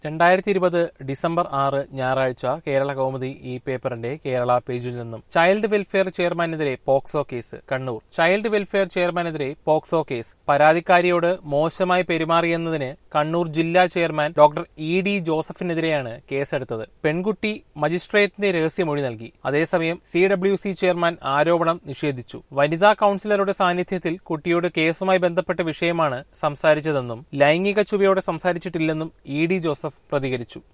രണ്ടായിരത്തി ഇരുപത് ഡിസംബർ ആറ് ഞായറാഴ്ച കേരള കൗമുദി ഈ പേപ്പറിന്റെ കേരള പേജിൽ നിന്നും ചൈൽഡ് വെൽഫെയർ ചെയർമാനെതിരെ POCSO case Kannur child welfare ചെയർമാനെതിരെ പോക്സോ കേസ് പരാതിക്കാരിയോട് മോശമായി പെരുമാറിയെന്നതിന് കണ്ണൂർ ജില്ലാ ചെയർമാൻ ഡോക്ടർ ഇ ഡി ജോസഫിനെതിരെയാണ് കേസെടുത്തത് പെൺകുട്ടി മജിസ്ട്രേറ്റിന്റെ രഹസ്യമൊഴി നൽകി അതേസമയം സി ഡബ്ല്യു സി ചെയർമാൻ ആരോപണം നിഷേധിച്ചു വനിതാ കൌൺസിലറുടെ സാന്നിധ്യത്തിൽ കുട്ടിയോട് കേസുമായി ബന്ധപ്പെട്ട വിഷയമാണ് സംസാരിച്ചതെന്നും ലൈംഗിക ചുവയോടെ സംസാരിച്ചിട്ടില്ലെന്നും ഇ ഡി ജോസഫ് പ്രതികരിച്ചു